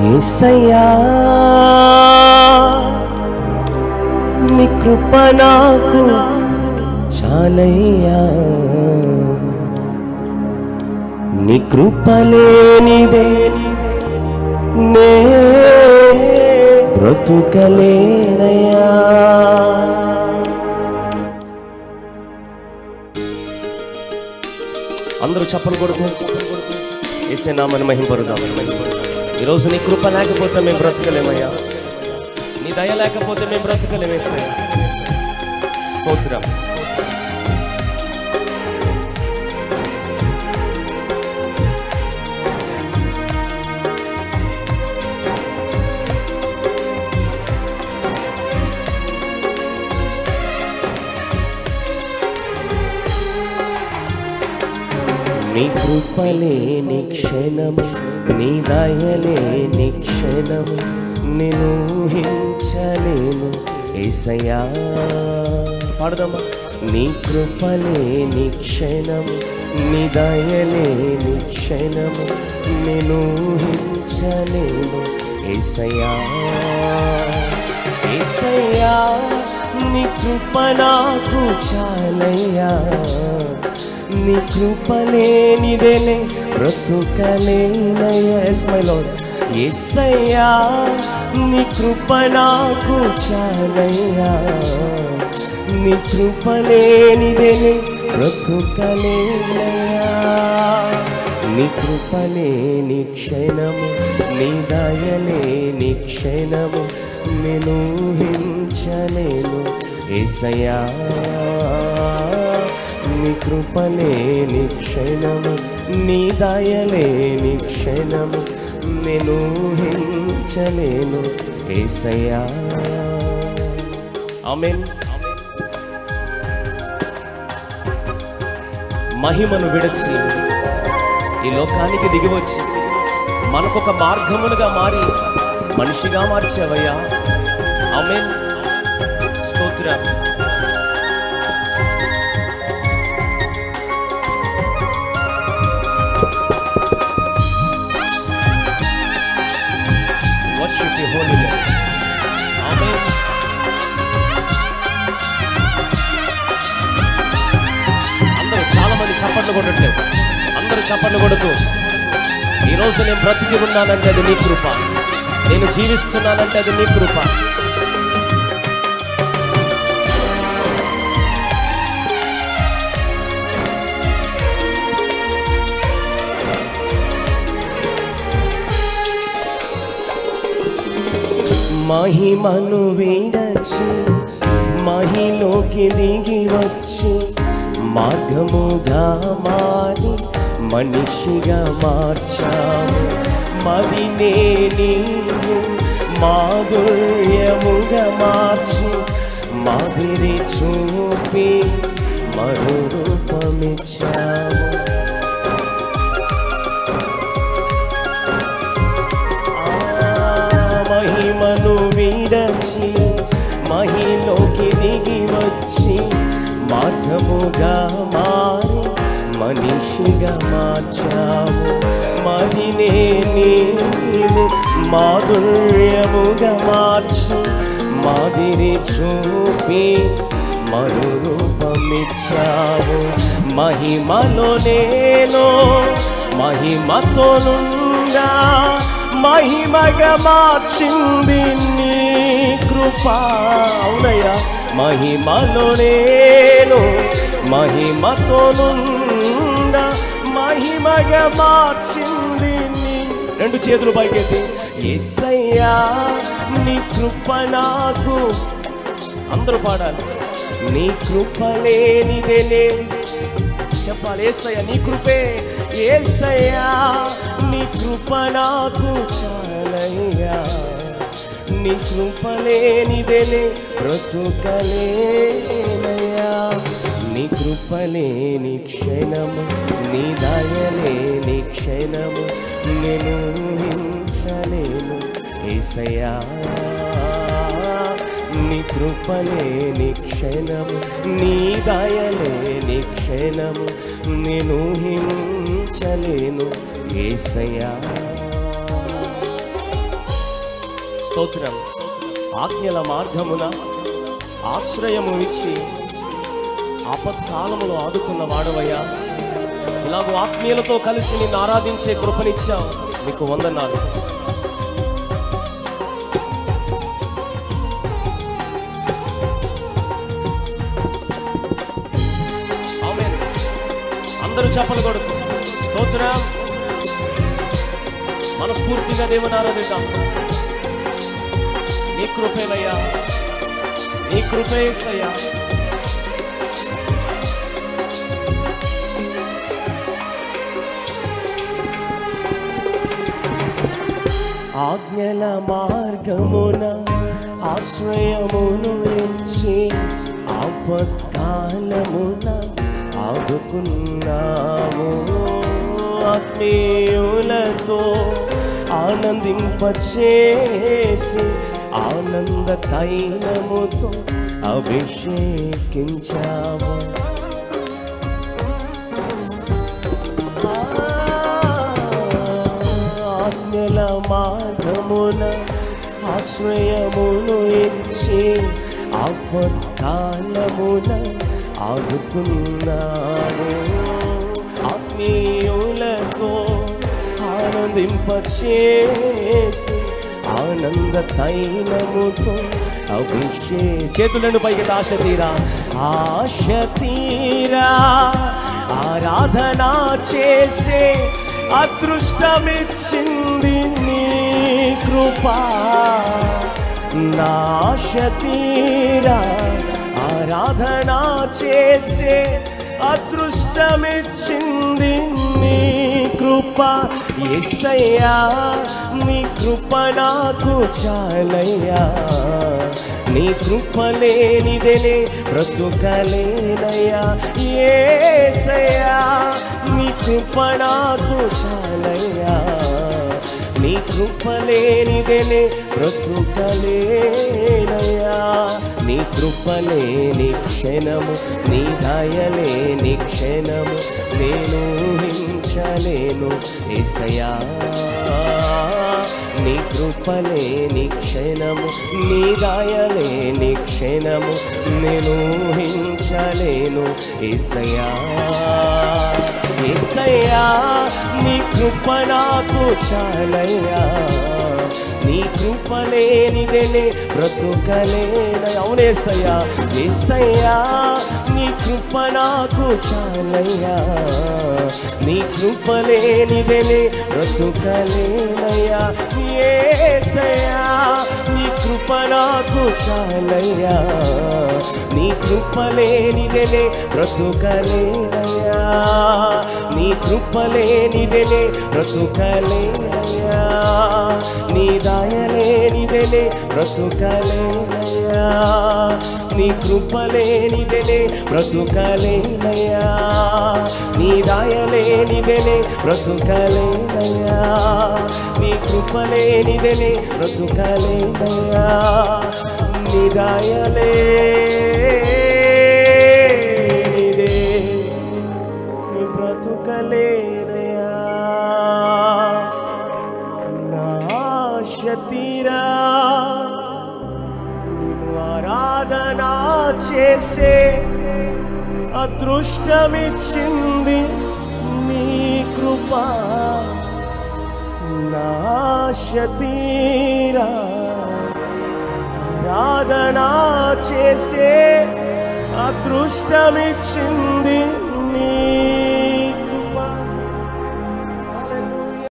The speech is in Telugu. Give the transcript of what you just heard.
ఏసయ్యా నీ కృప నాకు చాలయ్యా నీ కృప లేనిదే నే బ్రతుకలేనయ్యా అందరూ చప్పలు కొడుకు ఏసే నామని మహింపరుదామని మహింపరుదాం ఈరోజు నీ కృప లేకపోతే మేము బ్రతకలేమయ్యా నీ దయ లేకపోతే మేము బ్రతకలేమేసయ్యా స్తోత్రం నీ కృపలేని క్షణము నీ దయలేని క్షణము నేను హించలేను ఏసయ్యా పాడదామా నీ కృపలేని క్షణము నీ దయలేని క్షణము నేను హించలేను ఏసయ్యా ఏసయ్యా నీ కృప నాకు చాలయ్యా నీ కృప లేనిదేనే బ్రతుకలేనయ్యా ఎస్ మై లార్డ్ యేసయ్యా నీ కృప నాకు చాలయ్యా నీ కృప లేనిదేనే బ్రతుకలేనయ్యా నీ కృప లేని క్షణము నీ దయలేని క్షణము నేను హించలేను ఏసయ్యా నీ కృపలేని క్షణము నీ దయలేని క్షణము నేను హించలేను ఏసయ్యా ఆమేన్ మహిమను విడచి ఈ లోకానికి దిగివచ్చి మనకొక మార్గములుగా మారి మనిషిగా మార్చావయ్యా ఆమేన్ స్తోత్రం worship your holy name. Amen. అందరూ చాలా మంది చప్పట్లు కొట్టట్లేదు అందరూ చప్పట్లు కొడుతూ ఈరోజు నేను బ్రతికి ఉన్నానంటే అది నీ కృప నేను జీవిస్తున్నానంటే అది నీ కృప మహిమను వీడచి మహిలోకి దిగి వచ్చి మార్గముగా మారి మనిషిగా మార్చావు మదినే నీవు మాధుర్యముగా మార్చి మాదిరి చూపి మరో రూపమిచ్చావు మహిమను వీడచి మహిలోకి దిగి వచ్చి మార్గముగా మారి మనిషిగా మార్చావు మదినే నీవు మాధుర్యముగా మార్చి మాదిరి చూపి మరు రూపమిచ్చావు మహిమలో నేను మహిమతో నుండా మహిమగా మార్చింది నీ కృప అవునయ్యా మహిమలో నేను మహిమతో నుండా మహిమగా మార్చింది నీ రెండు చేతులు పైకెత్తి ఎస్సయ్యా నీ కృప నాకు అందరూ పాడాలి నీ కృప లేనిదేనే చెప్పాలి ఏసయ్య నీ కృపే ఏసయ్యా నీ కృప నాకు చాలయ్యా నీ కృప లేనిదేనే బ్రతుకలేనయ్యా నీ కృప లేని క్షణము నీ దయలేని క్షణము నేను హింసలేను ఏసయ్యా నీ కృపలేని క్షణము నీ దయలేని క్షణము నేను హించలేను ఏసయ్యా స్తోత్రం ఆజ్ఞల మార్గమున ఆశ్రయము ఇచ్చి ఆపత్కాలములో ఆదుకున్న వాడవయ్యా ఇలాగూ ఆత్మీయులతో కలిసి నిన్ను ఆరాధించే కృపనిచ్చావు నీకు వందనాలు ఆమేన్. అందరూ చెప్పలు కొడుకు స్తోత్రం మనస్ఫూర్తిగా దేవుని ఆరాధిద్దాం నీ కృపేనయ్యా నీ కృపేసయ్యా ఆజ్ఞల మార్గమున ఆశ్రయమును ఇచ్చి ఆపత్కాలమున ఆదుకున్నాము ఆత్మీయులతో ఆనందింపచేసి ఆనంద తైలముతో అభిషేకించాము ఆజ్ఞల మార్గమున ఆశ్రయమును ఇచ్చి ఆపత్కాలమున ఆదుకున్నాము ఆత్మీయులతో ఆనందింపచేసి ఆనంద తైలముతో అభిషే చేతులను పైకి ఆశ తీరా ఆశ తీరా ఆరాధన చేసే అదృష్టమిచ్చింది నీ కృపా నాశ తీరా ఆరాధన చేసే అదృష్టమిచ్చింది నీ కృప ఎస్సయ్యా నీ కృప నాకు చాలయ్యా నీ కృప లేనిదేనే బ్రతుకలేనయ్యా ఏసయ్యా నీ కృప నాకు చాలయ్యా నీ కృప లేనిదేనే బ్రతుకలేనయ్యా నీ కృప లేని క్షణము నీ దయలేని క్షణము నేను హించలేను ఏసయ్యా నీ కృపలేని క్షణము నీ దయలేని క్షణము నేను హించలేను ఏసయ్యా ఏసయ్యా నీ కృప నాకు చాలయ్యా నీ కృప లేనిదేనే బ్రతుకలేన అవునేసయ్యా ఏసయ్యా నీ కృప నాకు చాలయ్యా నీ కృప లేనిదేనే బ్రతుకలేనయ్యా ఏసయ్యా నీ కృప నాకు చాలయ్యా నీ కృప లేనిదేనే బ్రతుకలేనయ్యా నీ కృప లేనిదేనే బ్రతుకలేనయ్యా నీ దయలేనిదేనే బ్రతుకలేనయ్యా నీ కృప లేనిదేనే బ్రతుకలేనయ్యా నీ దయలేనిదేనే బ్రతుకలేనయ్యా నీ కృప లేనిదేనే బ్రతుకలేనయ్యా నీ దయలేనిదే నీ బ్రతుకలేనయ్యా నా ఆశ తీరా నిన్ను ఆరాధన చేసే అదృష్టమిచ్చింది నీ కృప నా ఆశ తీరా ఆరాధన చేసే అదృష్టమిచ్చింది నీ